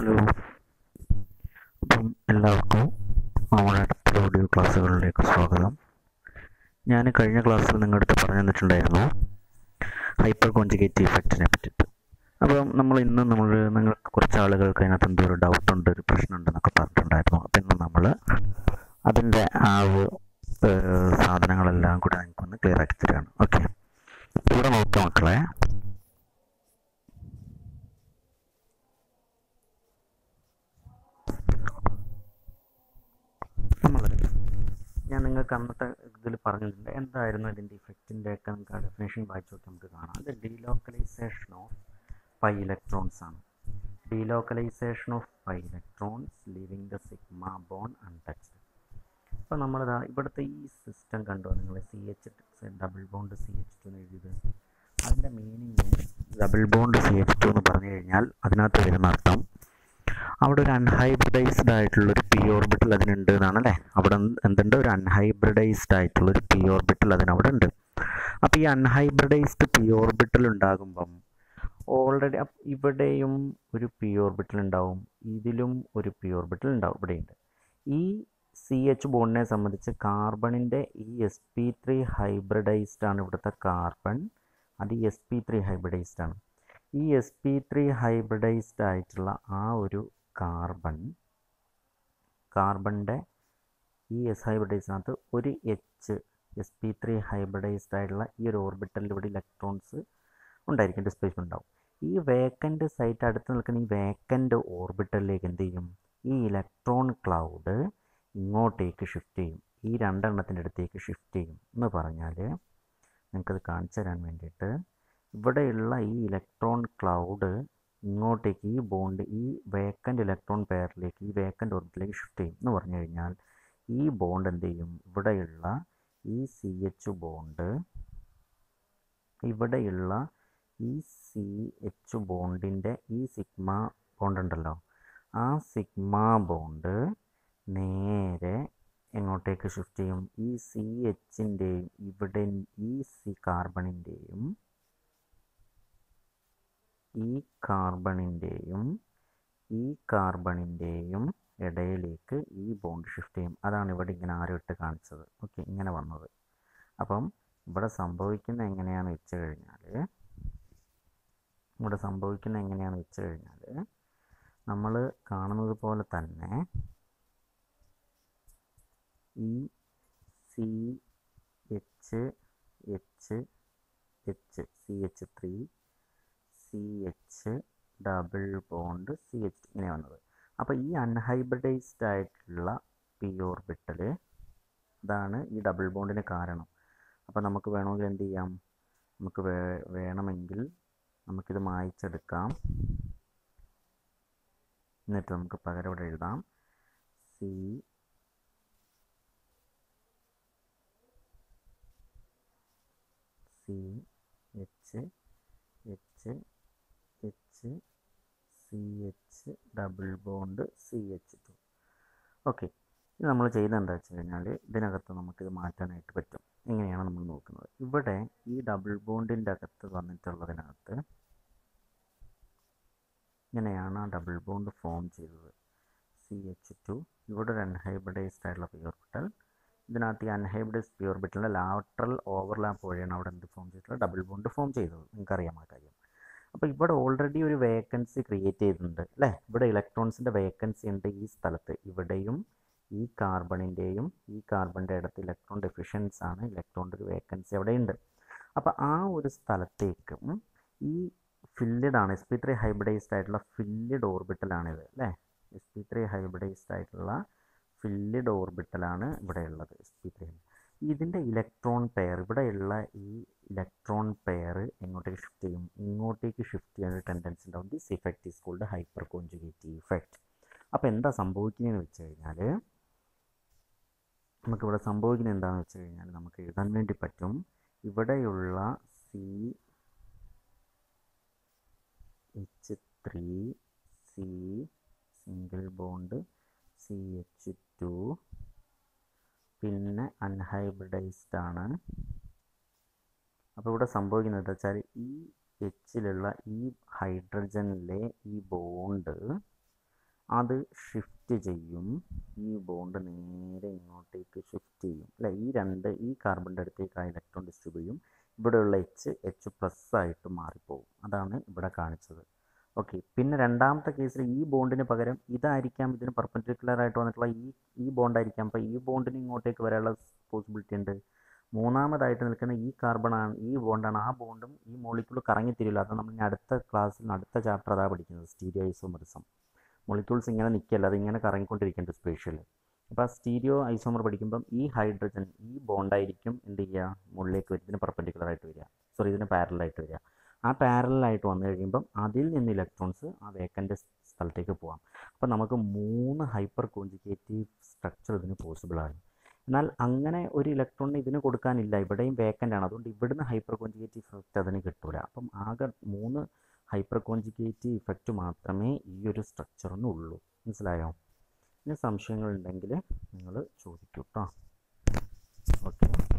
hello അപ്പം എല്ലാവർക്കും നമ്മുടെ അടുത്ത ഓഡിയോ ക്ലാസ്സുകളിലേക്ക് സ്വാഗതം ഞാൻ കഴിഞ്ഞ ക്ലാസ്സിൽ നിങ്ങളുടെ അടുത്ത് പറഞ്ഞു തന്നിട്ടുണ്ടായിരുന്നു ഹൈപ്പർ കോൺജുഗേറ്റ് ഇഫക്റ്റിനെ പറ്റിയിട്ട് അപ്പം നമ്മൾ ഇന്ന് നമ്മൾ നിങ്ങൾക്ക് കുറച്ച് ആളുകൾക്ക് അതിനകത്ത് എന്തോ ഒരു ഡൗട്ട് ഉണ്ട് ഒരു പ്രശ്നമുണ്ടെന്നൊക്കെ പറഞ്ഞിട്ടുണ്ടായിരുന്നു അപ്പം ഇന്ന് നമ്മൾ അതിൻ്റെ ആ ഒരു ഏഹ്, സാധനങ്ങളെല്ലാം കൂടി നിങ്ങൾക്കൊന്ന് ക്ലിയർ ആക്കി തരികയാണ് ഓക്കെ ഇവിടെ നോക്കാം മക്കളെ നമ്മൾ ഞാൻ നിങ്ങൾക്ക് അന്നത്തെ ഇതിൽ പറഞ്ഞിട്ടുണ്ട് എന്തായിരുന്നു ഇതിൻ്റെ ഇഫക്റ്റിൻ്റെ ഒക്കെ നമുക്ക് ആ ഡെഫിനേഷൻ വായിച്ചു നോക്കി നമുക്ക് കാണാം അത് ഡീലോക്കലൈസേഷൻ ഓഫ് ഫൈവ് ഇലക്ട്രോൺസ് ആണ് delocalisation of five electrons leaving the sigma bond untouched അപ്പോൾ നമ്മളിതാ ഇവിടുത്തെ ഈ സിസ്റ്റം കണ്ടോ നിങ്ങൾ C H double bond C H two എന്ന് എഴുതിയത് അതിൻ്റെ meaning double bond C H two എന്ന് പറഞ്ഞു കഴിഞ്ഞാൽ അതിനകത്ത് വരുന്ന അർത്ഥം അവിടെ ഒരു അൺഹൈബ്രിഡൈസ്ഡ് ആയിട്ടുള്ള ഒരു പി ഓർബിറ്റൽ അതിനുണ്ട് എന്നാണ് അല്ലേ അവിടെ എന്ത് എന്തുണ്ട് ഒരു അൺഹൈബ്രിഡൈസ്ഡ് ആയിട്ടുള്ള ഒരു പി ഓർബിറ്റൽ അതിനവിടെ ഉണ്ട് അപ്പോൾ ഈ അൺഹൈബ്രിഡൈസ്ഡ് പി ഓർബിറ്റൽ ഉണ്ടാകുമ്പം ഓൾറെഡി ഇവിടെയും ഒരു പി ഓർബിറ്റൽ ഉണ്ടാവും ഇതിലും ഒരു പി ഓർബിറ്റൽ ഉണ്ടാവും ഇവിടെയുണ്ട് ഈ സി എച്ച് ബോണ്ടിനെ സംബന്ധിച്ച് കാർബണിൻ്റെ ഈ എസ് പി ത്രീ ഹൈബ്രിഡൈസ്ഡ് ആണ് ഇവിടുത്തെ കാർബൺ അത് എസ് പി ത്രീ ഹൈബ്രിഡൈസ്ഡ് ആണ് ഈ എസ് പി ത്രീ ഹൈബ്രിഡൈസ്ഡ് ആയിട്ടുള്ള ആ ഒരു കാർബൺ കാർബണിൻ്റെ ഈ എസ് ഹൈബ്രിഡൈസിനകത്ത് ഒരു H s p three hybridised ആയിട്ടുള്ള ഈ ഒരു ഓർബിറ്റലിൽ ഇവിടെ ഇലക്ട്രോൺസ് ഉണ്ടായിരിക്കും ഡിസ്പ്ലേസ്മെൻ്റ് ഉണ്ടാവും ഈ വേക്കൻ്റ് സൈറ്റ് അടുത്ത് നിൽക്കുന്ന ഈ വേക്കൻ്റ് ഓർബിറ്റലിലേക്ക് എന്ത് ചെയ്യും ഈ ഇലക്ട്രോൺ ക്ലൗഡ് ഇങ്ങോട്ടേക്ക് ഷിഫ്റ്റ് ചെയ്യും ഈ രണ്ടെണ്ണത്തിൻ്റെ അടുത്തേക്ക് ഷിഫ്റ്റ് ചെയ്യും എന്ന് പറഞ്ഞാൽ നിങ്ങൾക്കത് കാണിച്ചു തരാൻ വേണ്ടിയിട്ട് ഇവിടെയുള്ള ഈ ഇലക്ട്രോൺ ക്ലൗഡ് ഇങ്ങോട്ടേക്ക് ഈ ബോണ്ട് ഈ വേക്കൻ്റ് ഇലക്ട്രോൺ പെയറിലേക്ക് ഈ വേക്കൻ്റ് ഓർബിറ്റിലേക്ക് ഷിഫ്റ്റ് ചെയ്യും എന്ന് പറഞ്ഞു കഴിഞ്ഞാൽ ഈ ബോണ്ട് എന്ത് ചെയ്യും ഇവിടെയുള്ള ഈ സി എച്ച് ബോണ്ട് ഇവിടെയുള്ള ഈ സി എച്ച് ബോണ്ടിൻ്റെ ഈ സിഗ്മ ബോണ്ട് ഉണ്ടല്ലോ ആ സിഗ്മ ബോണ്ട് നേരെ എങ്ങോട്ടേക്ക് ഷിഫ്റ്റ് ചെയ്യും ഈ സി എച്ചിൻ്റെയും ഇവിടെ ഈ സി കാർബണിൻ്റെയും ഈ കാർബണിൻ്റെയും ഈ കാർബണിൻ്റെയും ഇടയിലേക്ക് ഈ ബോണ്ട് ഷിഫ്റ്റ് ചെയ്യും അതാണ് ഇവിടെ ഇങ്ങനെ ആരും ഇട്ട് കാണിച്ചത് ഓക്കെ ഇങ്ങനെ വന്നത് അപ്പം ഇവിടെ സംഭവിക്കുന്ന എങ്ങനെയാണെന്ന് വെച്ച് കഴിഞ്ഞാൽ ഇവിടെ സംഭവിക്കുന്ന എങ്ങനെയാണെന്ന് വെച്ച് കഴിഞ്ഞാൽ നമ്മൾ കാണുന്നത് പോലെ തന്നെ ഈ C H H H C H three C H double bond C H ഇങ്ങനെ വന്നത് അപ്പോൾ ഈ അൺഹൈബ്രിഡൈസ്ഡ് ആയിട്ടുള്ള പി ഓർബിറ്റൽ ഇതാണ് ഈ ഡബിൾ ബോണ്ടിന് കാരണം അപ്പോൾ നമുക്ക് വേണമെങ്കിൽ എന്ത് ചെയ്യാം നമുക്ക് വേ വേണമെങ്കിൽ നമുക്കിത് മായ്ച്ചെടുക്കാം എന്നിട്ട് നമുക്ക് പകരം ഇവിടെ എഴുതാം C C H H H C H double bond C H two okay ഇത് നമ്മൾ ചെയ്യുന്നത് എന്താ വെച്ച് കഴിഞ്ഞാൽ ഇതിനകത്ത് നമുക്കിത് മാറ്റാനായിട്ട് പറ്റും എങ്ങനെയാണ് നമ്മൾ നോക്കുന്നത് ഇവിടെ ഈ ഡബിൾ ബോണ്ടിൻ്റെ അകത്ത് വന്നിട്ടുള്ളതിനകത്ത് ഇങ്ങനെയാണ് ആ ഡബിൾ ബോണ്ട് ഫോം ചെയ്തത് സി എച്ച് ടു ഇവിടെ ഒരു അൺഹൈബ്രിഡൈസ്ഡ് ആയിട്ടുള്ള പി ഓർബിറ്റൽ ഇതിനകത്ത് ഈ അൺഹൈബ്രിഡൈസ് പി ഓർബിറ്റലിൻ്റെ ലാറ്ററൽ ഓവർലാപ്പ് വഴിയാണ് അവിടെ എന്ത് ഫോം ചെയ്തിട്ടുള്ളത് ഡബിൾ ബോണ്ട് ഫോം ചെയ്തത് നിങ്ങൾക്കറിയാം ആ കാര്യം അപ്പോൾ ഇവിടെ ഓൾറെഡി ഒരു വേക്കൻസി ക്രിയേറ്റ് ചെയ്തിട്ടുണ്ട് അല്ലേ ഇവിടെ ഇലക്ട്രോൺസിൻ്റെ വേക്കൻസി ഉണ്ട് ഈ സ്ഥലത്ത് ഇവിടെയും ഈ കാർബണിൻ്റെയും ഈ കാർബണിൻ്റെ അടുത്ത് ഇലക്ട്രോൺ ഡെഫിഷ്യൻസ് ആണ് ഇലക്ട്രോണിൻ്റെ ഒരു വേക്കൻസി അവിടെയുണ്ട് അപ്പോൾ ആ ഒരു സ്ഥലത്തേക്കും ഈ ഫില്ലഡ് ആണ് എസ് പി ത്രീ ഹൈബ്രിഡൈസ്ഡ് ആയിട്ടുള്ള ഫില്ലഡ് ഓർബിറ്റലാണിത് അല്ലേ എസ് പി ത്രീ ഹൈബ്രിഡൈസ്ഡ് ആയിട്ടുള്ള ഫില്ലഡ് ഓർബിറ്റലാണ് ഇവിടെ ഉള്ളത് എസ് പി ത്രീ ഇതിൻ്റെ ഇലക്ട്രോൺ പെയർ ഇവിടെയുള്ള ഈ ഇലക്ട്രോൺ പെയർ എങ്ങോട്ടേക്ക് ഷിഫ്റ്റ് ചെയ്യും ഇങ്ങോട്ടേക്ക് ഷിഫ്റ്റ് ചെയ്യാൻ ഒരു ടെൻഡൻസി ഉണ്ടാവും this effect is called hyperconjugative effect അപ്പോൾ എന്താ സംഭവിക്കുന്നതെന്ന് വെച്ച് കഴിഞ്ഞാൽ നമുക്കിവിടെ സംഭവിക്കുന്നത് എന്താണെന്ന് വെച്ച് കഴിഞ്ഞാൽ നമുക്ക് എഴുതാൻ വേണ്ടി പറ്റും ഇവിടെയുള്ള C H three C single bond C H two പിന്നെ അൺഹൈബ്രിഡൈസ്ഡ് ആണ് അപ്പോൾ ഇവിടെ സംഭവിക്കുന്നത് എന്താ വെച്ചാൽ ഈ എച്ചിലുള്ള ഈ ഹൈഡ്രജനിലെ ഈ ബോണ്ട് അത് ഷിഫ്റ്റ് ചെയ്യും ഈ ബോണ്ട് നേരെ ഇങ്ങോട്ടേക്ക് ഷിഫ്റ്റ് ചെയ്യും അല്ല ഈ രണ്ട് ഈ കാർബണിൻ്റെ അടുത്തേക്ക് ആ ഇലക്ട്രോൺ ഡിസ്ട്രിബ്യൂട്ട് ചെയ്യും ഇവിടെയുള്ള എച്ച് എച്ച് പ്ലസ് ആയിട്ട് മാറിപ്പോകും അതാണ് ഇവിടെ കാണിച്ചത് ഓക്കെ പിന്നെ രണ്ടാമത്തെ കേസിൽ ഈ ബോണ്ടിന് പകരം ഇതായിരിക്കാം ഇതിന് പെർപ്പൻഡിക്കുലർ ആയിട്ട് വന്നിട്ടുള്ള ഈ ഈ ബോണ്ടായിരിക്കാം അപ്പോൾ ഈ ബോണ്ടിന് ഇങ്ങോട്ടേക്ക് വരാനുള്ള പോസിബിലിറ്റി ഉണ്ട് മൂന്നാമതായിട്ട് നിൽക്കുന്ന ഈ കാർബണാണ് ഈ ബോണ്ടാണ് ആ ബോണ്ടും ഈ മോളിക്യൂൾ കറങ്ങിത്തിരില്ല അത് നമ്മൾ ഇനി അടുത്ത ക്ലാസ്സിൽ അടുത്ത ചാപ്റ്റർ അതാ പഠിക്കുന്നത് സ്റ്റീരിയോ ഐസോമറിസം മോളിക്യൂൾസ് ഇങ്ങനെ നിൽക്കല്ല അത് ഇങ്ങനെ കറങ്ങിക്കൊണ്ടിരിക്കുന്നുണ്ട് സ്പേഷ്യൽ അപ്പോൾ ആ സ്റ്റീരിയോ ഐസോമർ പഠിക്കുമ്പം ഈ ഹൈഡ്രജൻ ഈ ബോണ്ടായിരിക്കും എന്ത് ചെയ്യുക മുകളിലേക്ക് വരും ഇതിന് പെർപ്പൻഡിക്കുലർ ആയിട്ട് വരിക സോറി ഇതിന് പാരലായിട്ട് വരിക ആ പാരലായിട്ട് വന്നു കഴിയുമ്പം അതിൽ നിന്ന് ഇലക്ട്രോൺസ് ആ വേക്കൻ്റെ സ്ഥലത്തേക്ക് പോകാം അപ്പോൾ നമുക്ക് മൂന്ന് ഹൈപ്പർ കോഞ്ചുഗേറ്റീവ് സ്ട്രക്ചർ ഇതിന് പോസിബിളാണ് എന്നാൽ അങ്ങനെ ഒരു ഇലക്ട്രോണിന് ഇതിന് കൊടുക്കാനില്ല ഇവിടെയും വേക്കൻ്റ് ആണ് അതുകൊണ്ട് ഇവിടുന്ന് ഹൈപ്പർ കോഞ്ചുഗേറ്റീവ് ഇഫക്റ്റ് അതിന് കിട്ടൂല അപ്പം ആകെ മൂന്ന് ഹൈപ്പർ കോഞ്ചുഗേറ്റീവ് ഇഫക്റ്റ് മാത്രമേ ഈ ഒരു സ്ട്രക്ചറിന് ഉള്ളൂ മനസ്സിലായോ ഇനി സംശയങ്ങളുണ്ടെങ്കിൽ നിങ്ങൾ ചോദിക്കൂ കേട്ടോ ഓക്കെ